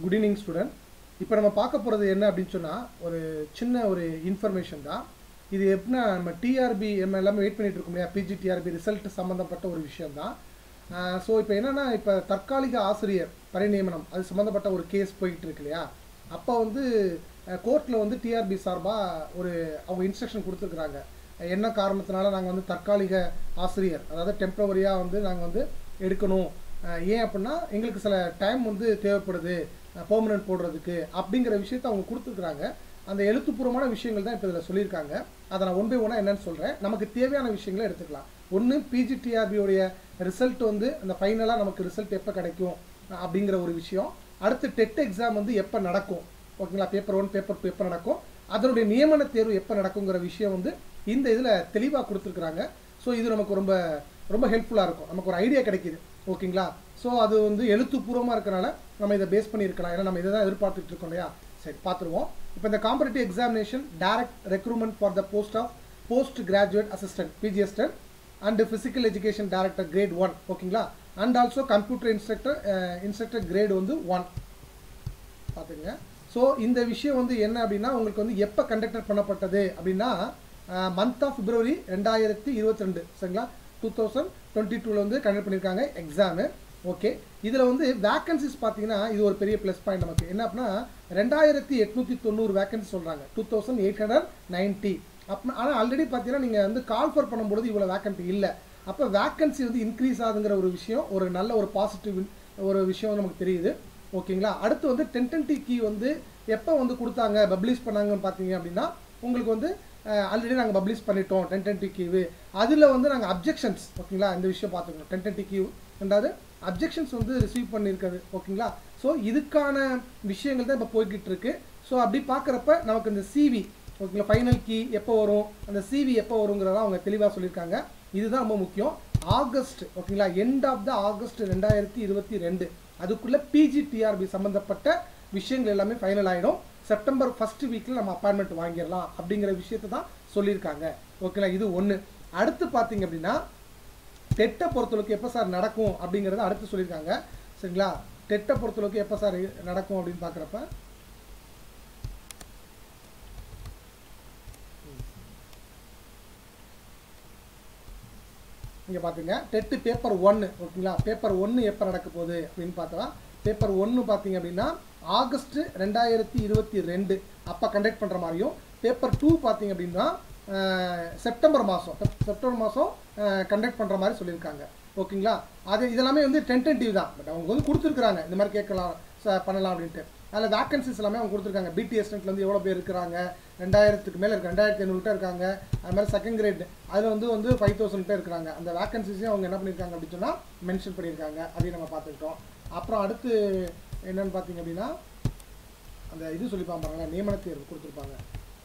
good evening student இப்போ நம்ம பார்க்க போகிறது என்ன அப்படின்னு சொன்னால் ஒரு சின்ன ஒரு இன்ஃபர்மேஷன் தான் இது எப்படின்னா நம்ம டிஆர்பி நம்ம எல்லாமே வெயிட் பண்ணிட்டு இருக்கோம் இல்லையா பிஜி டிஆர்பி ரிசல்ட் சம்மந்தப்பட்ட ஒரு விஷயம் தான் ஸோ இப்போ என்னென்னா இப்போ தற்காலிக ஆசிரியர் பணி நியமனம் அது சம்மந்தப்பட்ட ஒரு கேஸ் போயிட்டு இருக்கு இல்லையா அப்போ வந்து கோர்ட்டில் வந்து டிஆர்பி சார்பாக ஒரு அவங்க இன்ஸ்ட்ரக்ஷன் கொடுத்துருக்குறாங்க என்ன காரணத்தினால நாங்கள் வந்து தற்காலிக ஆசிரியர் அதாவது டெம்பரவரியாக வந்து நாங்கள் வந்து எடுக்கணும் அஹ் ஏன் அப்படின்னா எங்களுக்கு சில டைம் வந்து தேவைப்படுது பெர்மனன்ட் போடுறதுக்கு அப்படிங்கிற விஷயத்த அவங்க கொடுத்துருக்குறாங்க அந்த எழுத்துப்பூர்வமான விஷயங்கள் தான் இப்போ இதில் சொல்லியிருக்காங்க அதை நான் ஒன் பை ஒன்னாக என்னன்னு சொல்கிறேன் நமக்கு தேவையான விஷயங்களை எடுத்துக்கலாம் ஒன்று பிஜிடிஆர்பியோடைய ரிசல்ட் வந்து அந்த ஃபைனலாக நமக்கு ரிசல்ட் எப்போ கிடைக்கும் அப்படிங்கிற ஒரு விஷயம் அடுத்து டெட் எக்ஸாம் வந்து எப்போ நடக்கும் ஓகேங்களா பேப்பர் ஒன் பேப்பர் டூ எப்போ நடக்கும் அதனுடைய நியமன தேர்வு எப்போ நடக்குங்கிற விஷயம் வந்து இந்த இதில் தெளிவாக கொடுத்துருக்குறாங்க ஸோ இது நமக்கு ரொம்ப ரொம்ப ஹெல்ப்ஃபுல்லாக இருக்கும் நமக்கு ஒரு ஐடியா கிடைக்கிது ஓகேங்களா ஸோ அது வந்து எழுத்துப்பூர்வமாக இருக்கனால நம்ம இதை பேஸ் பண்ணியிருக்கலாம் ஏன்னா நம்ம இதை தான் எதிர்பார்த்துட்டு இருக்கோம் இல்லையா சரி பார்த்துருவோம் இப்போ இந்த competitive examination direct recruitment for the post of post graduate assistant PG assistant and physical education director grade one ஓகேங்களா and also computer instructor instructor grade வந்து ஒன் பார்த்துங்க ஸோ இந்த விஷயம் வந்து என்ன அப்படின்னா உங்களுக்கு வந்து எப்போ கண்டக்டர் பண்ணப்பட்டது அப்படின்னா மந்த் ஆஃப் பிப்ரவரி ரெண்டாயிரத்தி இருபத்தி ரெண்டு சரிங்களா டூ தௌசண்ட் டுவெண்ட்டி டூவில் வந்து கண்டக்ட் பண்ணியிருக்காங்க எக்ஸாமு ஓகே இதில் வந்து வேக்கன்சிஸ் பார்த்தீங்கன்னா இது ஒரு பெரிய ப்ளஸ் பாயிண்ட் நமக்கு என்ன அப்படின்னா ரெண்டாயிரத்தி எட்நூற்றி தொண்ணூறு வேக்கன்சி சொல்கிறாங்க two thousand eight hundred ninety அப்போ ஆனால் ஆல்ரெடி பார்த்தீங்கன்னா நீங்கள் வந்து கால் ஃபர் பண்ணும்போது இவ்வளோ வேக்கன்சி இல்லை அப்போ வேக்கன்சி வந்து இன்க்ரீஸ் ஆகுதுங்கிற ஒரு விஷயம் ஒரு நல்ல ஒரு பாசிட்டிவ் ஒரு விஷயம் நமக்கு தெரியுது ஓகேங்களா அடுத்து வந்து டென்டன்டி கீ வந்து எப்போ வந்து கொடுத்தாங்க பப்ளிஷ் பண்ணாங்கன்னு பார்த்தீங்க அப்படின்னா உங்களுக்கு வந்து ஆல்ரெடி நாங்கள் பப்ளிஷ் பண்ணிட்டோம் டென்டன்டி கியூ அதில் வந்து நாங்கள் அப்ஜெக்ஷன்ஸ் ஓகேங்களா இந்த விஷயம் பார்த்துக்கணும் டென்டன்டி கியூ ரெண்டாவது அப்ஜெக்ஷன்ஸ் வந்து ரிசீவ் பண்ணியிருக்காது ஓகேங்களா ஸோ இதுக்கான விஷயங்கள் தான் இப்போ போய்கிட்டு இருக்கு ஸோ அப்படி பார்க்குறப்ப நமக்கு இந்த சிவி ஓகேங்களா ஃபைனல் கீ எப்போ வரும் அந்த சிவி எப்போ வருங்கிறத அவங்க தெளிவாக சொல்லியிருக்காங்க இதுதான் ரொம்ப முக்கியம் ஆகஸ்ட் ஓகேங்களா எண்ட் ஆஃப் த ஆகஸ்ட் ரெண்டாயிரத்தி இருபத்தி ரெண்டு அதுக்குள்ளே பிஜிடிஆர்பி சம்மந்தப்பட்ட விஷயங்கள் எல்லாமே ஃபைனல் ஆகிடும் செப்டம்பர் ஃபர்ஸ்ட் வீக்கில் நம்ம அப்பாயின்மெண்ட் வாங்கிடலாம் அப்படிங்கிற விஷயத்தை தான் சொல்லியிருக்காங்க ஓகேங்களா இது ஒன்று அடுத்து பார்த்தீங்க அப்படின்னா டெட்டை பொறுத்தளவுக்கு எப்போ சார் நடக்கும் அப்படிங்கிறத அடுத்து சொல்லியிருக்காங்க சரிங்களா டெட்டை பொறுத்தளவுக்கு எப்போ சார் நடக்கும் அப்படின்னு பார்க்குறப்ப இங்கே பார்த்துங்க டெட்டு பேப்பர் ஒன்று ஓகேங்களா பேப்பர் ஒன்று எப்போ நடக்க போகுது அப்படின்னு பார்த்தா பேப்பர் ஒன்று பார்த்தீங்க அப்படின்னா ஆகஸ்ட் ரெண்டாயிரத்தி இருபத்தி ரெண்டு அப்போ கண்டக்ட் பண்ணுற மாதிரியும் பேப்பர் டூ பார்த்தீங்க அப்படின்னா செப்டம்பர் மாதம் செப்டம்பர் மாதம் கண்டக்ட் பண்ணுற மாதிரி சொல்லியிருக்காங்க ஓகேங்களா அது இதெல்லாமே வந்து டென்டன்டிவ் தான் பட் அவங்க வந்து கொடுத்துருக்குறாங்க இந்த மாதிரி கேட்கலாம் பண்ணலாம் அப்படின்ட்டு அதில் வேக்கன்சிஸ் எல்லாமே அவங்க கொடுத்துருக்காங்க பிடிஎஸ் வந்து எவ்வளோ பேர் இருக்கிறாங்க ரெண்டாயிரத்துக்கு மேலே இருக்கு ரெண்டாயிரத்தி ஐநூறுகிட்ட இருக்காங்க அது மாதிரி செகண்ட் கிரேட் அதில் வந்து வந்து ஃபைவ் தௌசண்ட் இருக்கிறாங்க அந்த வேக்கன்சிஸையும் அவங்க என்ன பண்ணியிருக்காங்க அப்படின்னு சொன்னால் மென்ஷன் பண்ணியிருக்காங்க அதையும் நம்ம பார்த்துக்கிட்டோம் அப்புறம் அடுத்து என்னன்னு பார்த்தீங்க அப்படின்னா அந்த இது சொல்லிப்பாங்க பாருங்க நியமன தேர்வு கொடுத்துருப்பாங்க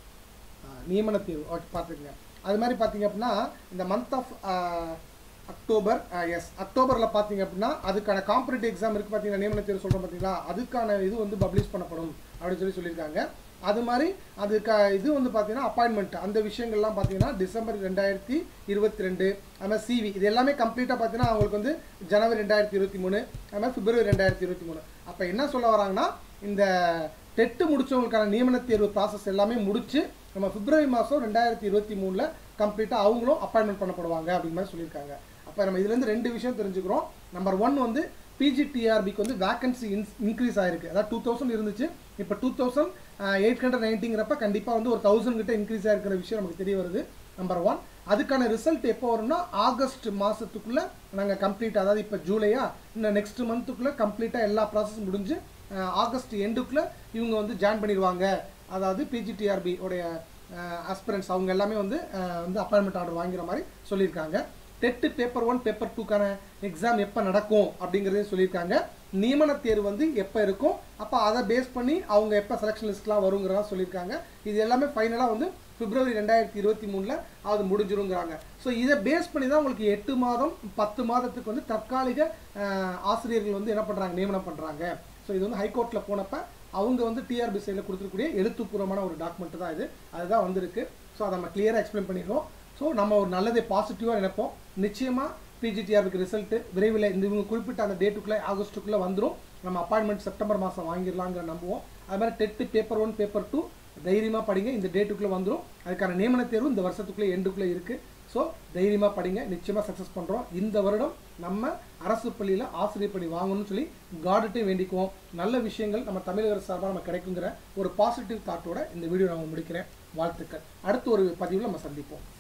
நியமன தேர்வு ஓகே பார்த்துக்குங்க அது மாதிரி பார்த்தீங்க அப்படின்னா இந்த மந்த் ஆஃப் அக்டோபர் எஸ் அக்டோபரில் பார்த்தீங்க அப்படின்னா அதுக்கான காம்படிட்டிவ் எக்ஸாம் இருக்குது பார்த்தீங்கன்னா நியமன தேர்வு சொல்கிறோம் பார்த்தீங்களா அதுக்கான இது வந்து பப்ளிஷ் பண்ணப்படும் அப்படின்னு சொல்லி சொல்லியிருக்காங்க அது மாதிரி அதுக்கு இது வந்து பார்த்தீங்கன்னா அப்பாயின்மெண்ட் அந்த விஷயங்கள்லாம் பார்த்தீங்கன்னா டிசம்பர் ரெண்டாயிரத்தி இருபத்தி ரெண்டு அது மாதிரி சிவி இது எல்லாமே கம்ப்ளீட்டாக பார்த்தீங்கன்னா அவங்களுக்கு வந்து ஜனவரி ரெண்டாயிரத்தி இருபத்தி மூணு அது மாதிரி பிப்ரவரி ரெண்டாயிரத்தி இருபத்தி மூணு அப்போ என்ன சொல்ல வராங்கன்னா இந்த டெட்டு முடிச்சவங்களுக்கான நியமன தேர்வு ப்ராசஸ் எல்லாமே முடிச்சு நம்ம பிப்ரவரி மாதம் ரெண்டாயிரத்தி இருபத்தி மூணில் கம்ப்ளீட்டாக அவங்களும் அப்பாயின்மெண்ட் பண்ணப்படுவாங்க அப்படிங்கிற மாதிரி சொல்லியிருக்காங்க அப்போ நம்ம இதுலேருந்து ரெண்டு விஷயம் தெரிஞ்சுக்கிறோம் நம்பர் ஒன் வந்து பிஜிடிஆர்பிக்கு வந்து வேகன்சி இன்ஸ் இன்க்ரீஸ் ஆயிருக்கு அதாவது டூ தௌசண்ட் இருந்துச்சு இப்போ டூ தௌசண்ட் எயிட் ஹண்ட்ரட் நைன்ட்டிங்கிறப்ப கண்டிப்பாக வந்து ஒரு தௌசண்ட் கிட்ட இன்க்ரீஸ் ஆகிருக்கிற விஷயம் நமக்கு தெரிய வருது நம்பர் ஒன் அதுக்கான ரிசல்ட் எப்போ வரும்னா ஆகஸ்ட் மாதத்துக்குள்ளே நாங்கள் கம்ப்ளீட் அதாவது இப்போ ஜூலையா இன்னும் நெக்ஸ்ட் மந்த்துக்குள்ளே கம்ப்ளீட்டாக எல்லா ப்ராசஸும் முடிஞ்சு ஆகஸ்ட் எண்டுக்குள்ளே இவங்க வந்து ஜாயின் பண்ணிடுவாங்க அதாவது பிஜிடிஆர்பி உடைய ஆஸ்பிரன்ஸ் அவங்க எல்லாமே வந்து வந்து அப்பாயின்மெண்ட் ஆர்டர் வாங்குற மாதிரி சொல்லியிருக்காங்க டெட்டு பேப்பர் ஒன் பேப்பர் டூக்கான எக்ஸாம் எப்போ நடக்கும் அப்படிங்கிறதையும் சொல்லியிருக்காங்க நியமன தேர்வு வந்து எப்போ இருக்கும் அப்போ அதை பேஸ் பண்ணி அவங்க எப்போ செலெக்ஷன் லிஸ்ட்லாம் வருங்கிறதா சொல்லியிருக்காங்க இது எல்லாமே ஃபைனலாக வந்து பிப்ரவரி ரெண்டாயிரத்தி இருபத்தி மூணில் அது முடிஞ்சிருங்கிறாங்க ஸோ இதை பேஸ் பண்ணி தான் உங்களுக்கு எட்டு மாதம் பத்து மாதத்துக்கு வந்து தற்காலிக ஆசிரியர்கள் வந்து என்ன பண்ணுறாங்க நியமனம் பண்ணுறாங்க ஸோ இது வந்து ஹைகோர்ட்டில் போனப்போ அவங்க வந்து டிஆர்பி சைடில் கொடுத்துருக்கூடிய எழுத்துப்பூர்வமான ஒரு டாக்குமெண்ட் தான் இது அதுதான் வந்திருக்கு ஸோ அதை நம்ம கிளியராக எக்ஸ்பிளைன் பண்ணிடுவோம் ஸோ நம்ம ஒரு நல்லதை பாசிட்டிவாக நினைப்போம் நிச்சயமாக பிஜிடிஆர்பிக்கு ரிசல்ட்டு விரைவில் இந்த இவங்க குறிப்பிட்ட அந்த டேட்டுக்குள்ளே ஆகஸ்ட்டுக்குள்ளே வந்துடும் நம்ம அப்பாயின்மெண்ட் செப்டம்பர் மாதம் வாங்கிடலாங்கிற நம்புவோம் அது மாதிரி TET paper one paper two தைரியமாக படிங்க இந்த டேட்டுக்குள்ளே வந்துடும் அதுக்கான நியமன தேர்வு இந்த வருஷத்துக்குள்ளே எண்டுக்குள்ளே இருக்குது ஸோ தைரியமாக படிங்க நிச்சயமாக சக்ஸஸ் பண்ணுறோம் இந்த வருடம் நம்ம அரசு பள்ளியில் ஆசிரியர் பணி வாங்கணும்னு சொல்லி கார்டுட்டையும் வேண்டிக்குவோம் நல்ல விஷயங்கள் நம்ம தமிழக அரசு சார்பாக நம்ம கிடைக்குங்கிற ஒரு பாசிட்டிவ் தாட்டோட இந்த வீடியோ நான் முடிக்கிறேன் வாழ்த்துக்கள் அடுத்த ஒரு பதிவில் நம்ம சந்திப்போம்